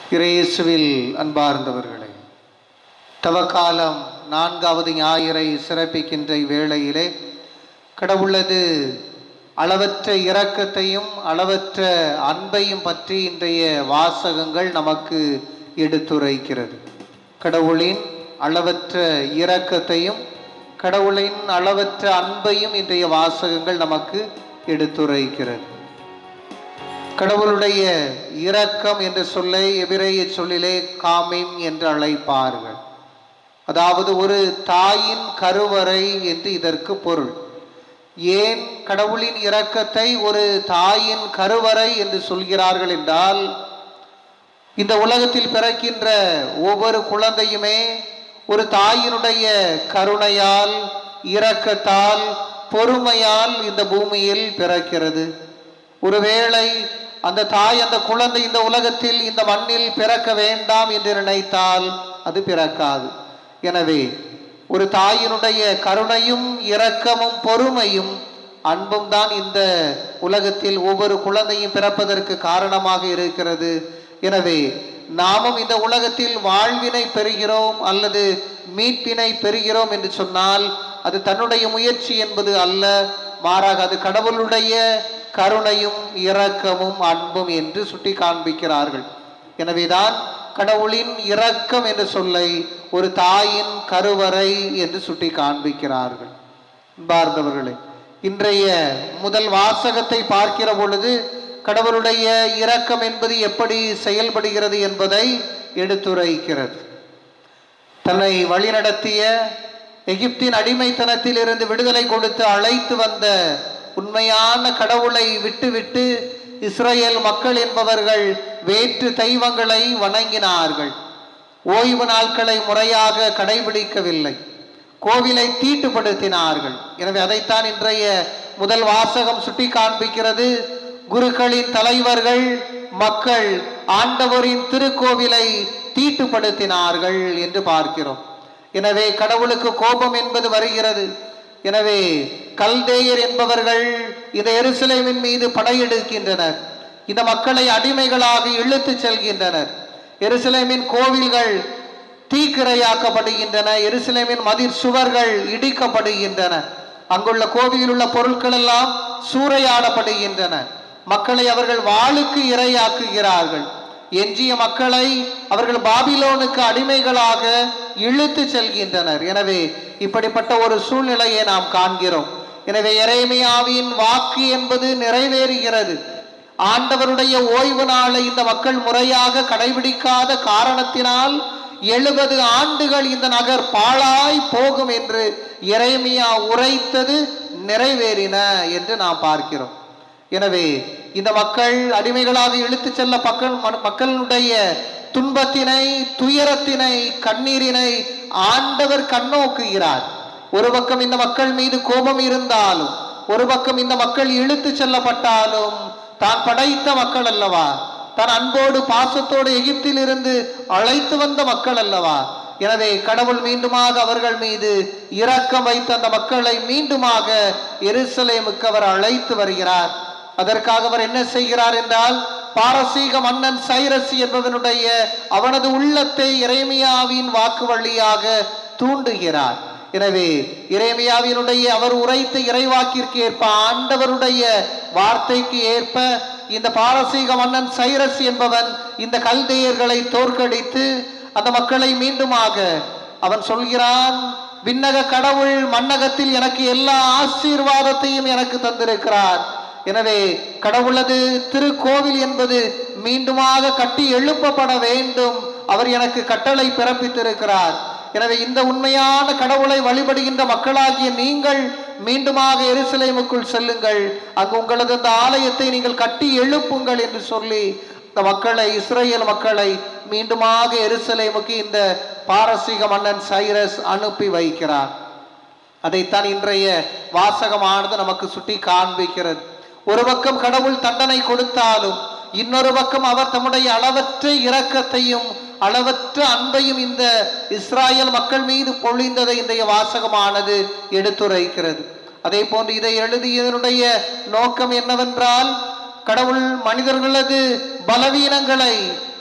இயேசுவில் அன்பார்ந்தவர்களே தவக்காலம் நான்காவது ஞாயிறை சிறப்பிக்கின்ற வேளையிலே கடவுளது அளவற்ற இரக்கத்தையும் அளவற்ற அன்பையும் பற்றி இன்றைய வாசகங்கள் நமக்கு எடுத்துரைக்கிறது கடவுளின் அளவற்ற இரக்கத்தையும் கடவுளின் அளவற்ற அன்பையும் இன்றைய வாசகங்கள் நமக்கு எடுத்துரைக்கிறது கடவுளுடைய இரக்கம் என்ற சொல்லை எபிரேய சொல்லிலே காமிம் என்று அழைப்பார்கள் அதாவது ஒரு தாயின் கருவறை என்று இதற்கு பொருள் ஏன் கடவுளின் இரக்கத்தை ஒரு தாயின் கருவறை என்று சொல்கிறார்கள் என்றால் இந்த உலகத்தில் பிறக்கின்ற ஒவ்வொரு குழந்தையுமே ஒரு தாயினுடைய கருணையால் இரக்கத்தால் பொறுமையால் இந்த பூமியில் பிறக்கிறது ஒருவேளை அந்த தாய் அந்த குழந்தை இந்த உலகத்தில் இந்த மண்ணில் பிறக்க வேண்டாம் என்று நினைத்தால் அது பிறக்காது எனவே ஒரு தாயினுடைய கருணையும் இரக்கமும் பொறுமையும் அன்பும் தான் இந்த உலகத்தில் ஒவ்வொரு குழந்தையும் பிறப்பதற்கு காரணமாக இருக்கிறது எனவே நாமும் இந்த உலகத்தில் வாழ்வினை பெறுகிறோம் அல்லது மீட்பினை பெறுகிறோம் என்று சொன்னால் அது தன்னுடைய முயற்சி என்பது அல்ல மாறாக அது கடவுளுடைய கருணையும் இரக்கமும் அன்பும் என்று சுட்டி காண்பிக்கிறார்கள் எனவேதான் கடவுளின் இரக்கம் என்ற சொல்லை ஒரு தாயின் கருவறை என்று சுட்டி காண்பிக்கிறார்கள் பார்ந்தவர்களே இன்றைய முதல் வாசகத்தை பார்க்கிற பொழுது கடவுளுடைய இரக்கம் என்பது எப்படி செயல்படுகிறது என்பதை எடுத்துரைக்கிறது தன்னை வழிநடத்திய எகிப்தின் அடிமைத்தனத்தில் இருந்து விடுதலை கொடுத்து அழைத்து வந்த உண்மையான கடவுளை விட்டுவிட்டு இஸ்ரேல் மக்கள் என்பவர்கள் வேற்று தெய்வங்களை வணங்கினார்கள் ஓய்வு நாட்களை முறையாக கடைபிடிக்கவில்லை கோவிலை தீட்டுப்படுத்தினார்கள் எனவே அதைத்தான் இன்றைய முதல் வாசகம் சுட்டி காண்பிக்கிறது குருக்களின் தலைவர்கள் மக்கள் ஆண்டவரின் திருக்கோவிலை தீட்டுப்படுத்தினார்கள் என்று பார்க்கிறோம் எனவே கடவுளுக்கு கோபம் என்பது வருகிறது எனவே கல்தேயர் என்பவர்கள் இந்த எருசலேமின் மீது படையெடுக்கின்றனர் இந்த மக்களை அடிமைகளாக இழுத்து செல்கின்றனர் எருசலேமின் கோவில்கள் தீக்கிரையாக்கப்படுகின்றன எருசலேமின் மதிர் சுவர்கள் இடிக்கப்படுகின்றன அங்குள்ள கோவிலில் உள்ள பொருட்கள் எல்லாம் சூறையாடப்படுகின்றன மக்களை அவர்கள் வாளுக்கு இரையாக்குகிறார்கள் எஞ்சிய மக்களை அவர்கள் பாபிலோனுக்கு அடிமைகளாக இழுத்து செல்கின்றனர் எனவே இப்படிப்பட்ட ஒரு சூழ்நிலையை நாம் காண்கிறோம் எனவே எரேமியாவின் வாக்கு என்பது நிறைவேறுகிறது ஆண்டவருடைய ஓய்வு நாளை இந்த மக்கள் முறையாக கடைபிடிக்காத காரணத்தினால் எழுபது ஆண்டுகள் இந்த நகர் பாழாய் போகும் என்று எரேமியா உரைத்தது நிறைவேறின என்று நாம் பார்க்கிறோம் எனவே இந்த மக்கள் அடிமைகளாக இழுத்து செல்ல மக்கள் மக்களுடைய துன்பத்தினை துயரத்தினை கண்ணீரினை ஆண்டவர் கண்ணோக்குகிறார் ஒரு பக்கம் இந்த மக்கள் மீது கோபம் இருந்தாலும் ஒரு பக்கம் இந்த மக்கள் இழுத்து செல்லப்பட்டாலும் தான் படைத்த மக்கள் அல்லவா தன் அன்போடு பாசத்தோடு எகிப்தில் இருந்து அழைத்து வந்த மக்கள் அல்லவா எனவே கடவுள் மீண்டுமாக அவர்கள் மீது இரக்கம் வைத்த அந்த மக்களை மீண்டுமாக எருசலேமுக்கு அவர் அழைத்து வருகிறார் அதற்காக அவர் என்ன செய்கிறார் என்றால் பாரசீக மன்னன் சைரஸ் என்பவனுடைய அவனது உள்ளத்தை இறைமையாவின் வாக்கு வழியாக தூண்டுகிறார் எனவே இறைமையாவினுடைய அவர் உரைத்த இறைவாக்கிற்கு ஏற்ப ஆண்டவருடைய வார்த்தைக்கு ஏற்ப இந்த பாரசீக மன்னன் சைரஸ் என்பவன் இந்த கல்தையர்களை தோற்கடித்து அந்த மக்களை மீண்டுமாக அவன் சொல்கிறான் விண்ணக கடவுள் மன்னகத்தில் எனக்கு எல்லா ஆசீர்வாதத்தையும் எனக்கு தந்திருக்கிறார் எனவே கடவுளது திருக்கோவில் என்பது மீண்டுமாக கட்டி எழுப்பப்பட வேண்டும் அவர் எனக்கு கட்டளை பிறப்பித்திருக்கிறார் எனவே இந்த உண்மையான கடவுளை வழிபடுகின்ற மக்களாகிய நீங்கள் மீண்டுமாக எருசலேமுக்குள் செல்லுங்கள் அங்கு உங்களது அந்த ஆலயத்தை நீங்கள் கட்டி எழுப்புங்கள் என்று சொல்லி இந்த மக்களை இஸ்ரேல் மக்களை மீண்டுமாக எருசலேமுக்கு இந்த பாரசீக மன்னன் சைரஸ் அனுப்பி வைக்கிறார் அதைத்தான் இன்றைய வாசகமானது நமக்கு சுட்டி காண்பிக்கிறது ஒரு பக்கம் கடவுள் தண்டனை கொடுத்தாலும் இன்னொரு பக்கம் அவர் தம்முடைய அளவற்ற இரக்கத்தையும் அளவற்ற அன்பையும் இந்த இஸ்ராயல் மக்கள் மீது பொழிந்ததை இன்றைய வாசகமானது எடுத்துரைக்கிறது அதே போன்று இதை எழுதியதனுடைய நோக்கம் என்னவென்றால் கடவுள் மனிதர்களது பலவீனங்களை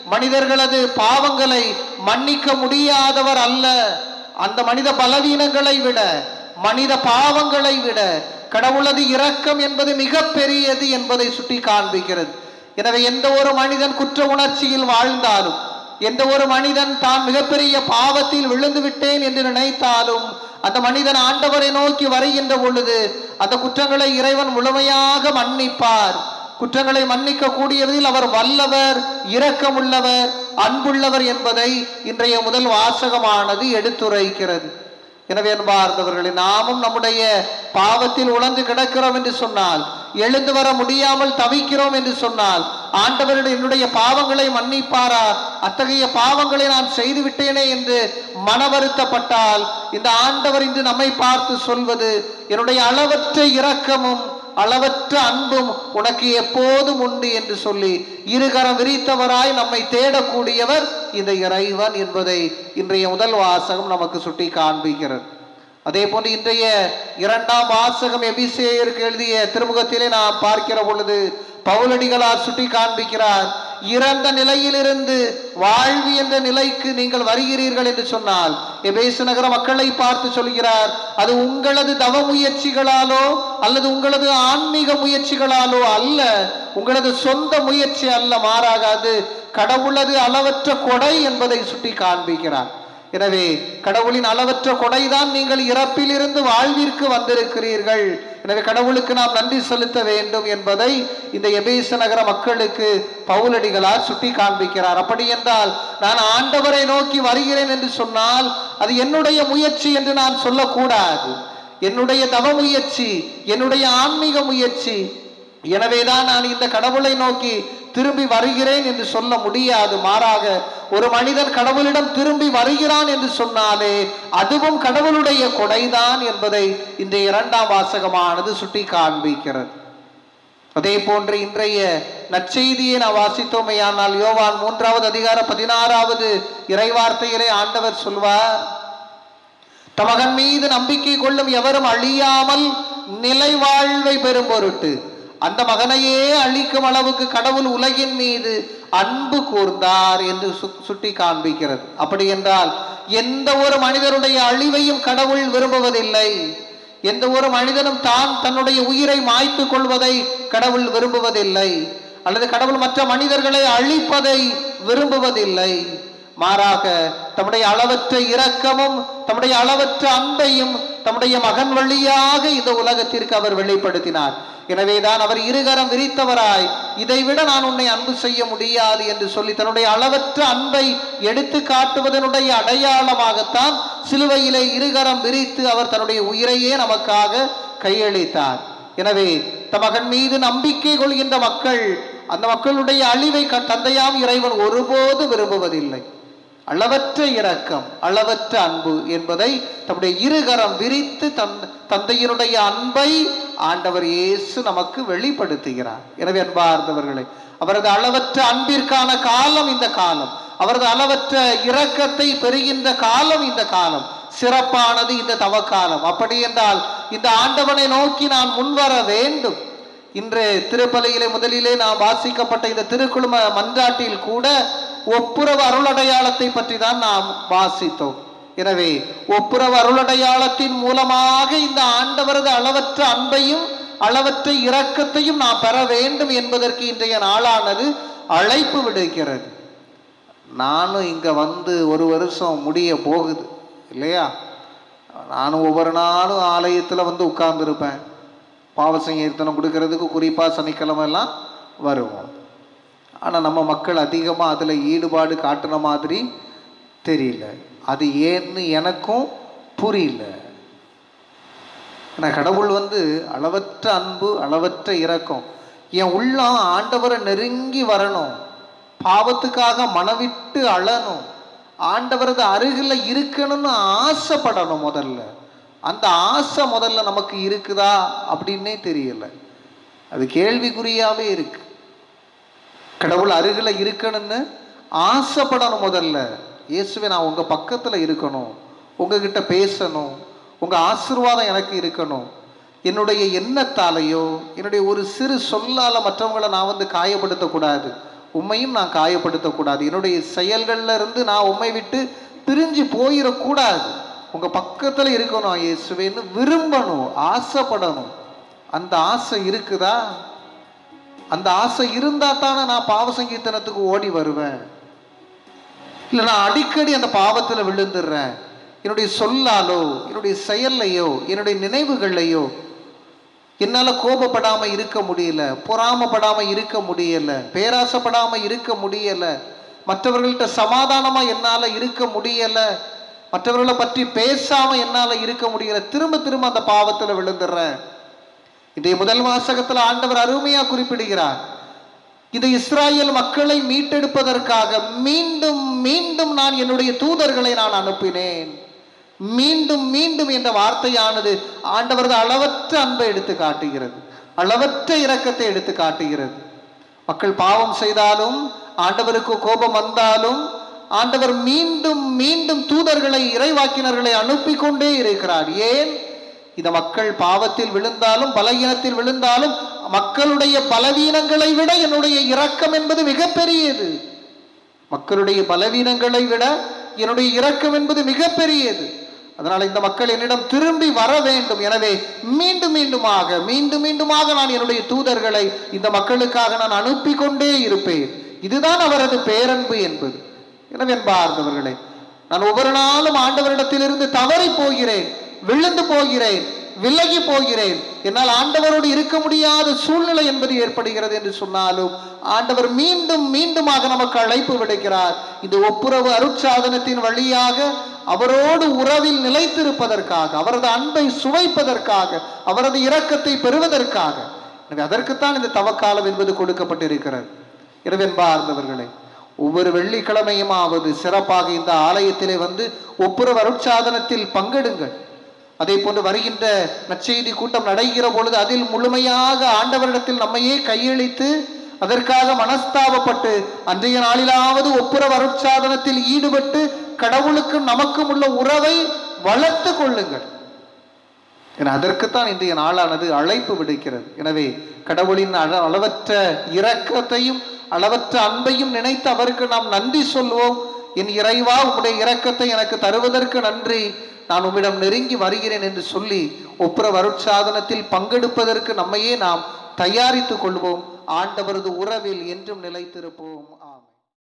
மனிதர்களது பாவங்களை மன்னிக்க முடியாதவர் அல்ல அந்த மனித பலவீனங்களை விட மனித பாவங்களை விட கடவுளது இரக்கம் என்பது மிக பெரியது என்பதை சுட்டி காண்பிக்கிறது எனவே எந்த ஒரு மனிதன் குற்ற உணர்ச்சியில் வாழ்ந்தாலும் எந்த ஒரு மனிதன் தான் மிகப்பெரிய பாவத்தில் விழுந்து விட்டேன் என்று நினைத்தாலும் அந்த மனிதன் ஆண்டவரை நோக்கி வருகின்ற பொழுது அந்த குற்றங்களை இறைவன் முழுமையாக மன்னிப்பார் குற்றங்களை மன்னிக்க கூடியதில் அவர் வல்லவர் இரக்கமுள்ளவர் அன்புள்ளவர் என்பதை இன்றைய முதல் வாசகமானது எடுத்துரைக்கிறது எனவே அன்பார்ந்தவர்களே நாமும் நம்முடைய பாவத்தில் உழந்து கிடக்கிறோம் என்று சொன்னால் எழுந்து வர முடியாமல் தவிக்கிறோம் என்று சொன்னால் ஆண்டவருடைய என்னுடைய பாவங்களை மன்னிப்பாரா அத்தகைய பாவங்களை நான் செய்து விட்டேனே என்று மன வருத்தப்பட்டால் இந்த ஆண்டவர் இன்று நம்மை பார்த்து சொல்வது என்னுடைய அளவற்ற இரக்கமும் அளவற்ற அன்பும் உனக்கு எப்போதும் உண்டு என்று சொல்லி இருகரம் விரித்தவராய் நம்மை தேடக்கூடியவர் இந்த இறைவன் என்பதை இன்றைய முதல் வாசகம் நமக்கு சுட்டி காண்பிக்கிறது அதே போன்று இன்றைய இரண்டாம் வாசகம் எபிசேயருக்கு எழுதிய திருமுகத்திலே நாம் பார்க்கிற பொழுது பவுலடிகளார் சுட்டி காண்பிக்கிறார் இறந்த நிலையிலிருந்து வாழ்வு என்ற நிலைக்கு நீங்கள் வருகிறீர்கள் என்று சொன்னால் எபேசு நகர மக்களை பார்த்து சொல்கிறார் அது உங்களது தவ முயற்சிகளாலோ அல்லது உங்களது ஆன்மீக முயற்சிகளாலோ அல்ல உங்களது சொந்த முயற்சி அல்ல மாறாக அது கடவுளது அளவற்ற கொடை என்பதை சுட்டி காண்பிக்கிறார் எனவே கடவுளின் அளவற்ற கொடைதான் நீங்கள் இறப்பிலிருந்து வாழ்விற்கு வந்திருக்கிறீர்கள் எனவே கடவுளுக்கு நாம் நன்றி செலுத்த வேண்டும் என்பதை இந்த எபேச நகர மக்களுக்கு பவுலடிகளார் சுட்டி காண்பிக்கிறார் அப்படி என்றால் நான் ஆண்டவரை நோக்கி வருகிறேன் என்று சொன்னால் அது என்னுடைய முயற்சி என்று நான் சொல்லக்கூடாது என்னுடைய தவ முயற்சி என்னுடைய ஆன்மீக முயற்சி எனவேதான் நான் இந்த கடவுளை நோக்கி திரும்பி வருகிறேன் என்று சொல்ல முடியாது மாறாக ஒரு மனிதன் கடவுளிடம் திரும்பி வருகிறான் என்று சொன்னாலே அதுவும் கடவுளுடைய கொடைதான் என்பதை இந்த இரண்டாம் வாசகமானது சுட்டி காண்பிக்கிறது அதே போன்று இன்றைய நற்செய்தியை நான் வாசித்தோமையானால் யோவான் மூன்றாவது அதிகார பதினாறாவது இறைவார்த்தையிலே ஆண்டவர் சொல்வார் தமகன் மீது நம்பிக்கை கொள்ளும் எவரும் அழியாமல் நிலை வாழ்வை பெறும் பொருட்டு அந்த மகனையே அழிக்கும் அளவுக்கு கடவுள் உலகின் மீது அன்பு கூர்ந்தார் என்று சு- சுட்டி காண்பிக்கிறது அப்படி என்றால் எந்த ஒரு மனிதருடைய அழிவையும் கடவுள் விரும்புவதில்லை எந்த ஒரு மனிதனும் தான் தன்னுடைய உயிரை மாய்த்து கொள்வதை கடவுள் விரும்புவதில்லை அல்லது கடவுள் மற்ற மனிதர்களை அழிப்பதை விரும்புவதில்லை மாறாக தம்முடைய அளவற்ற இரக்கமும் தம்முடைய அளவற்ற அன்பையும் தம்முடைய மகன் வழியாக இந்த உலகத்திற்கு அவர் வெளிப்படுத்தினார் எனவேதான் அவர் இருகரம் விரித்தவராய் இதைவிட நான் உன்னை அன்பு செய்ய முடியாது என்று சொல்லி தன்னுடைய அளவற்ற அன்பை எடுத்து காட்டுவதனுடைய அடையாளமாகத்தான் சிலுவையிலே இருகரம் விரித்து அவர் தன்னுடைய உயிரையே நமக்காக கையளித்தார் எனவே தம் மகன் மீது நம்பிக்கை கொள்கின்ற மக்கள் அந்த மக்களுடைய அழிவை க- தந்தையாம் இறைவன் ஒருபோது விரும்புவதில்லை அளவற்ற இரக்கம் அளவற்ற அன்பு என்பதை தம்முடைய இருகரம் விரித்து தன் தந்தையினுடைய அன்பை ஆண்டவர் இயேசு நமக்கு வெளிப்படுத்துகிறார் எனவே அன்பார்ந்தவர்களே அவரது அளவற்ற அன்பிற்கான காலம் இந்த காலம் அவரது அளவற்ற இரக்கத்தை பெறுகின்ற காலம் இந்த காலம் சிறப்பானது இந்த தவக்காலம் அப்படி என்றால் இந்த ஆண்டவனை நோக்கி நான் முன்வர வேண்டும் இன்று திருப்பலியிலே முதலிலே நாம் வாசிக்கப்பட்ட இந்த திருக்குழும மன்றாட்டில் கூட ஒப்புரவு அருளடையாளத்தை பற்றி தான் நாம் வாசித்தோம் எனவே ஒப்புரவு அருளடையாளத்தின் மூலமாக இந்த ஆண்டவரது அளவற்ற அன்பையும் அளவற்ற இரக்கத்தையும் நாம் பெற வேண்டும் என்பதற்கு இன்றைய நாளானது அழைப்பு விடுக்கிறது நானும் இங்க வந்து ஒரு வருஷம் முடிய போகுது இல்லையா நானும் ஒவ்வொரு நாளும் ஆலயத்துல வந்து உட்கார்ந்துருப்பேன் பாவசங்கீர்த்தனம் கொடுக்கறதுக்கு குறிப்பா சனிக்கிழமை எல்லாம் வருவோம் ஆனா நம்ம மக்கள் அதிகமா அதுல ஈடுபாடு காட்டுன மாதிரி தெரியல அது ஏன்னு எனக்கும் புரியல ஆனா கடவுள் வந்து அளவற்ற அன்பு அளவற்ற இரக்கம் என் உள்ளம் ஆண்டவரை நெருங்கி வரணும் பாவத்துக்காக மனவிட்டு அழணும் ஆண்டவரது அருகில் இருக்கணும்னு ஆசைப்படணும் முதல்ல அந்த ஆசை முதல்ல நமக்கு இருக்குதா அப்படின்னே தெரியல அது கேள்விக்குறியாவே இருக்கு கடவுள் அருகில் இருக்கணும்னு ஆசைப்படணும் முதல்ல இயேசுவே நான் உங்க பக்கத்துல இருக்கணும் உங்ககிட்ட பேசணும் உங்க ஆசீர்வாதம் எனக்கு இருக்கணும் என்னுடைய எண்ணத்தாலேயோ என்னுடைய ஒரு சிறு சொல்லால மற்றவங்களை நான் வந்து காயப்படுத்தக்கூடாது உம்மையும் நான் காயப்படுத்தக்கூடாது என்னுடைய செயல்கள்ல இருந்து நான் உம்மை விட்டு பிரிஞ்சு போயிடக்கூடாது உங்க பக்கத்துல இருக்கணும் இயேசுவேன்னு விரும்பணும் ஆசைப்படணும் அந்த ஆசை இருக்குதா அந்த ஆசை இருந்தா தானே நான் பாவ சங்கீர்த்தனத்துக்கு ஓடி வருவேன் இல்லை நான் அடிக்கடி அந்த பாவத்துல விழுந்துடுறேன் என்னுடைய சொல்லாலோ என்னுடைய செயல்லையோ என்னுடைய நினைவுகள்லையோ என்னால கோபப்படாம இருக்க முடியல பொறாமப்படாம இருக்க முடியல பேராசைப்படாம இருக்க முடியல மற்றவர்கள்ட்ட சமாதானமா என்னால இருக்க முடியல மற்றவர்களை பற்றி பேசாம என்னால இருக்க முடியல திரும்ப திரும்ப அந்த பாவத்துல விழுந்துடுறேன் இன்றைய முதல் வாசகத்துல ஆண்டவர் அருமையா குறிப்பிடுகிறார் இந்த இஸ்ராயேல் மக்களை மீட்டெடுப்பதற்காக மீண்டும் மீண்டும் நான் என்னுடைய தூதர்களை நான் அனுப்பினேன் மீண்டும் மீண்டும் என்ற வார்த்தையானது ஆண்டவரது அளவற்ற அன்பை எடுத்து காட்டுகிறது அளவற்ற இரக்கத்தை எடுத்து காட்டுகிறது மக்கள் பாவம் செய்தாலும் ஆண்டவருக்கு கோபம் வந்தாலும் ஆண்டவர் மீண்டும் மீண்டும் தூதர்களை இறைவாக்கினர்களை அனுப்பி கொண்டே இருக்கிறார் ஏன் இந்த மக்கள் பாவத்தில் விழுந்தாலும் பலகீனத்தில் விழுந்தாலும் மக்களுடைய பலவீனங்களை விட என்னுடைய இரக்கம் என்பது மிகப்பெரியது மக்களுடைய பலவீனங்களை விட என்னுடைய இரக்கம் என்பது மிகப்பெரியது அதனால் இந்த மக்கள் என்னிடம் திரும்பி வர வேண்டும் எனவே மீண்டும் மீண்டுமாக மீண்டும் மீண்டுமாக நான் என்னுடைய தூதர்களை இந்த மக்களுக்காக நான் அனுப்பி கொண்டே இருப்பேன் இதுதான் அவரது பேரன்பு என்பது எனவே என்பார்ந்தவர்களே நான் ஒவ்வொரு நாளும் ஆண்டவரிடத்திலிருந்து தவறி போகிறேன் விழுந்து போகிறேன் விலகி போகிறேன் என்னால் ஆண்டவரோடு இருக்க முடியாத சூழ்நிலை என்பது ஏற்படுகிறது என்று சொன்னாலும் ஆண்டவர் மீண்டும் மீண்டுமாக நமக்கு அழைப்பு விடுக்கிறார் இந்த ஒப்புரவு அருட்சாதனத்தின் வழியாக அவரோடு உறவில் நிலைத்திருப்பதற்காக அவரது அன்பை சுவைப்பதற்காக அவரது இரக்கத்தை பெறுவதற்காக எனவே அதற்குத்தான் இந்த தவக்காலம் என்பது கொடுக்கப்பட்டிருக்கிறது எனவே என்பார்ந்தவர்களே ஒவ்வொரு வெள்ளிக்கிழமையுமாவது சிறப்பாக இந்த ஆலயத்திலே வந்து ஒப்புரவு அருட்சாதனத்தில் பங்கெடுங்கள் அதே போன்று வருகின்ற நற்செய்தி கூட்டம் நடைகிற பொழுது அதில் முழுமையாக ஆண்டவரிடத்தில் நம்மையே கையளித்து அதற்காக மனஸ்தாபப்பட்டு அன்றைய நாளிலாவது ஒப்புரவு அருட்சாதனத்தில் ஈடுபட்டு கடவுளுக்கும் நமக்கும் உள்ள உறவை வளர்த்து கொள்ளுங்கள் என அதற்குத்தான் இன்றைய நாளானது அழைப்பு விடுக்கிறது எனவே கடவுளின் அள- அளவற்ற இரக்கத்தையும் அளவற்ற அன்பையும் நினைத்து அவருக்கு நாம் நன்றி சொல்வோம் என் இறைவா உம்முடைய இரக்கத்தை எனக்கு தருவதற்கு நன்றி நான் உம்மிடம் நெருங்கி வருகிறேன் என்று சொல்லி ஒப்புரவு அருட்சாதனத்தில் பங்கெடுப்பதற்கு நம்மையே நாம் தயாரித்துக் கொள்வோம் ஆண்டவரது உறவில் என்றும் நிலைத்திருப்போம்